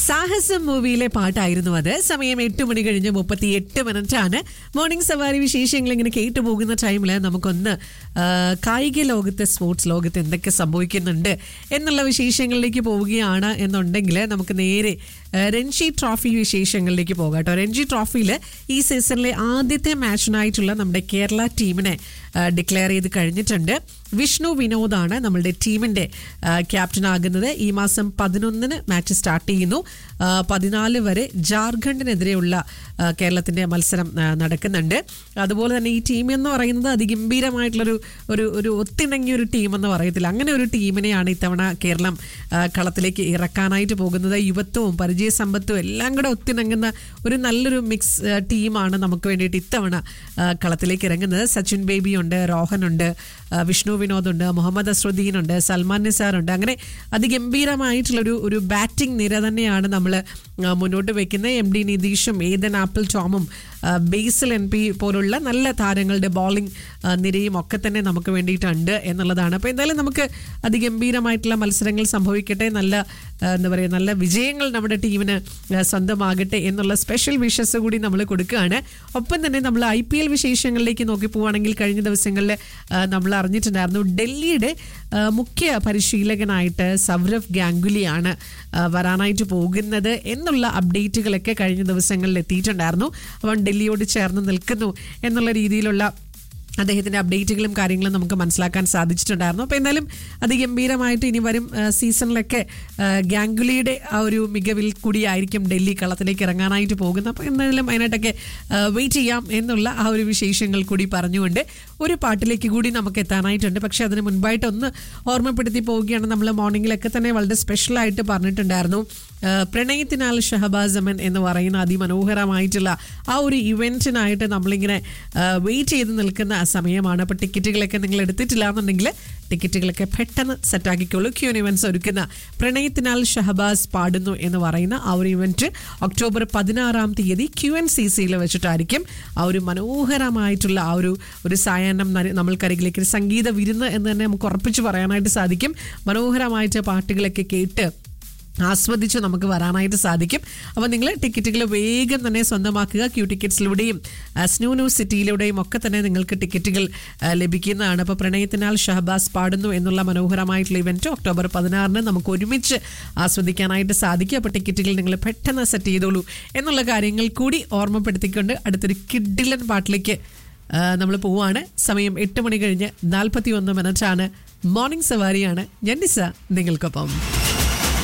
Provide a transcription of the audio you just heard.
സാഹസം മൂവിയിലെ പാട്ടായിരുന്നു അത് സമയം എട്ട് മണി കഴിഞ്ഞ് മുപ്പത്തി എട്ട് മിനിറ്റ് ആണ് മോർണിംഗ് സവാരി വിശേഷങ്ങൾ ഇങ്ങനെ കേട്ടു പോകുന്ന ടൈമിൽ നമുക്കൊന്ന് ആ, കായിക ലോകത്ത് സ്പോർട്സ് ലോകത്ത് എന്തൊക്കെ സംഭവിക്കുന്നുണ്ട് എന്നുള്ള വിശേഷങ്ങളിലേക്ക് പോവുകയാണ് എന്നുണ്ടെങ്കിൽ നമുക്ക് നേരെ ആ, രഞ്ജി ട്രോഫി വിശേഷങ്ങളിലേക്ക് പോകാം കേട്ടോ രഞ്ജി ട്രോഫിയിൽ ഈ സീസണിലെ ആദ്യത്തെ മാച്ചിനായിട്ടുള്ള നമ്മുടെ കേരള ടീമിനെ ഡിക്ലെയർ ചെയ്ത് കഴിഞ്ഞിട്ടുണ്ട് വിഷ്ണു വിനോദാണ് നമ്മളുടെ ടീമിന്റെ ക്യാപ്റ്റൻ ആകുന്നത് ഈ മാസം പതിനൊന്നിന് മാച്ച് സ്റ്റാർട്ട് ചെയ്യുന്നു ആ, പതിനാല് വരെ ജാർഖണ്ഡിനെതിരെയുള്ള ആ, കേരളത്തിന്റെ മത്സരം ആ, നടക്കുന്നുണ്ട് അതുപോലെ തന്നെ ഈ ടീം എന്ന് പറയുന്നത് അതിഗംഭീരമായിട്ടുള്ളൊരു ഒരു ഒരു ഒത്തിണങ്ങിയ ഒരു ടീം എന്ന് പറയത്തില്ല അങ്ങനെ ഒരു ടീമിനെയാണ് ഇത്തവണ കേരളം ആ, കളത്തിലേക്ക് ഇറക്കാനായിട്ട് പോകുന്നത് യുവത്വവും പരിചയസമ്പത്തും എല്ലാം കൂടെ ഒത്തിണങ്ങുന്ന ഒരു നല്ലൊരു മിക്സ് ആ, ടീമാണ് നമുക്ക് വേണ്ടിയിട്ട് ഇത്തവണ ആ, കളത്തിലേക്ക് ഇറങ്ങുന്നത് സച്ചിൻ ബേബി ഉണ്ട് റോഹൻ ഉണ്ട് ആ, വിഷ്ണു വിനോദ് ഉണ്ട് മുഹമ്മദ് അസ്രുദ്ദീൻ ഉണ്ട് സൽമാൻ നിസാർ ഉണ്ട് അങ്ങനെ അതിഗംഭീരമായിട്ടുള്ളൊരു ഒരു ബാറ്റിംഗ് നിര തന്നെയാണ് നമ്മൾ മുന്നോട്ട് വെക്കുന്നത് എം ഡി നിതീഷും ഏതൻ ആപ്പിൾ ടോമും ആ, ബേസിൽ എൻ പി പോലുള്ള നല്ല താരങ്ങളുടെ ബോളിംഗ് ആ, നിരയും ഒക്കെ തന്നെ നമുക്ക് വേണ്ടിയിട്ടുണ്ട് എന്നുള്ളതാണ് അപ്പോൾ എന്തായാലും നമുക്ക് അതിഗംഭീരമായിട്ടുള്ള മത്സരങ്ങൾ സംഭവിക്കട്ടെ നല്ല ആ, എന്താ പറയുക നല്ല വിജയങ്ങൾ നമ്മുടെ ടീമിന് ആ, സ്വന്തമാകട്ടെ എന്നുള്ള സ്പെഷ്യൽ വിഷസ് കൂടി നമ്മൾ കൊടുക്കുകയാണ് ഒപ്പം തന്നെ നമ്മൾ ഐ പി എൽ വിശേഷങ്ങളിലേക്ക് നോക്കി പോവുകയാണെങ്കിൽ കഴിഞ്ഞ ദിവസങ്ങളിൽ നമ്മൾ അറിഞ്ഞിട്ടുണ്ടായിരുന്നു ഡൽഹിയുടെ ആ, മുഖ്യ പരിശീലകനായിട്ട് സൗരവ് ഗാംഗുലിയാണ് ആ, വരാനായിട്ട് പോകുന്നത് എന്നുള്ള അപ്ഡേറ്റുകളൊക്കെ കഴിഞ്ഞ ദിവസങ്ങളിൽ എത്തിയിട്ടുണ്ടായിരുന്നു അവൻ ഡൽഹിയോട് ചേർന്ന് നിൽക്കുന്നു എന്നുള്ള രീതിയിലുള്ള അദ്ദേഹത്തിന്റെ അപ്ഡേറ്റുകളും കാര്യങ്ങളും നമുക്ക് മനസ്സിലാക്കാൻ സാധിച്ചിട്ടുണ്ടായിരുന്നു അപ്പോൾ എന്തായാലും അതിഗംഭീരമായിട്ട് ഇനി വരും ആ, സീസണിലൊക്കെ ആ, ഗാംഗുലിയുടെ ആ ഒരു മികവിൽ കൂടിയായിരിക്കും ഡൽഹി കളത്തിലേക്ക് ഇറങ്ങാനായിട്ട് പോകുന്നത് അപ്പോൾ എന്തായാലും അതിനായിട്ടൊക്കെ വെയിറ്റ് ചെയ്യാം എന്നുള്ള ആ ഒരു വിശേഷങ്ങൾ കൂടി പറഞ്ഞുകൊണ്ട് ഒരു പാട്ടിലേക്ക് കൂടി നമുക്ക് എത്താനായിട്ടുണ്ട് പക്ഷെ അതിന് മുൻപായിട്ട് ഒന്ന് ഓർമ്മപ്പെടുത്തി പോവുകയാണ് നമ്മൾ മോർണിംഗിലൊക്കെ തന്നെ വളരെ സ്പെഷ്യലായിട്ട് പറഞ്ഞിട്ടുണ്ടായിരുന്നു ആ, പ്രണയത്തിനാൽ ഷഹബാസ് അമൻ എന്ന് പറയുന്ന അതിമനോഹരമായിട്ടുള്ള ആ ഒരു ഇവൻറ്റിനായിട്ട് നമ്മളിങ്ങനെ വെയിറ്റ് ചെയ്ത് നിൽക്കുന്ന സമയമാണ് അപ്പോൾ ടിക്കറ്റുകളൊക്കെ നിങ്ങൾ എടുത്തിട്ടില്ല എന്നുണ്ടെങ്കിൽ ടിക്കറ്റുകളൊക്കെ പെട്ടെന്ന് സെറ്റാക്കിക്കോളൂ ക്യൂൻ ഇവൻറ്റ്സ് ഒരുക്കുന്ന പ്രണയത്തിനാൽ ഷഹബാസ് പാടുന്നു എന്ന് പറയുന്ന ആ ഒരു ഇവൻറ്റ് ഒക്ടോബർ പതിനാറാം തീയതി ക്യു എൻ സി സിയിൽ വെച്ചിട്ടായിരിക്കും ആ ഒരു മനോഹരമായിട്ടുള്ള ആ ഒരു ഒരു സായാഹ്നം നര- നമ്മൾക്കരികിലേക്ക് ഒരു സംഗീത വിരുന്ന് എന്ന് തന്നെ നമുക്ക് ഉറപ്പിച്ച് പറയാനായിട്ട് സാധിക്കും മനോഹരമായിട്ട് പാട്ടുകളൊക്കെ കേട്ട് ആസ്വദിച്ച് നമുക്ക് വരാനായിട്ട് സാധിക്കും അപ്പോൾ നിങ്ങൾ ടിക്കറ്റുകൾ വേഗം തന്നെ സ്വന്തമാക്കുക ക്യൂ ടിക്കറ്റ്സിലൂടെയും ആ, സ്നൂ ന്യൂ സിറ്റിയിലൂടെയും ഒക്കെ തന്നെ നിങ്ങൾക്ക് ടിക്കറ്റുകൾ ആ, ലഭിക്കുന്നതാണ് അപ്പോൾ പ്രണയത്തിനാൽ ഷഹബാസ് പാടുന്നു എന്നുള്ള മനോഹരമായിട്ടുള്ള ഇവൻറ്റ് ഒക്ടോബർ പതിനാറിന് നമുക്ക് ഒരുമിച്ച് ആസ്വദിക്കാനായിട്ട് സാധിക്കും അപ്പോൾ ടിക്കറ്റുകൾ നിങ്ങൾ പെട്ടെന്ന് സെറ്റ് ചെയ്തോളൂ എന്നുള്ള കാര്യങ്ങൾ കൂടി ഓർമ്മപ്പെടുത്തിക്കൊണ്ട് അടുത്തൊരു കിഡിലൻ പാട്ടിലേക്ക് നമ്മൾ പോവുകയാണ് സമയം എട്ട് മണി കഴിഞ്ഞ് നാൽപ്പത്തി ഒന്ന് മിനിറ്റാണ് മോർണിംഗ് സവാരിയാണ് ഞാൻ നിസ നിങ്ങൾക്കൊപ്പം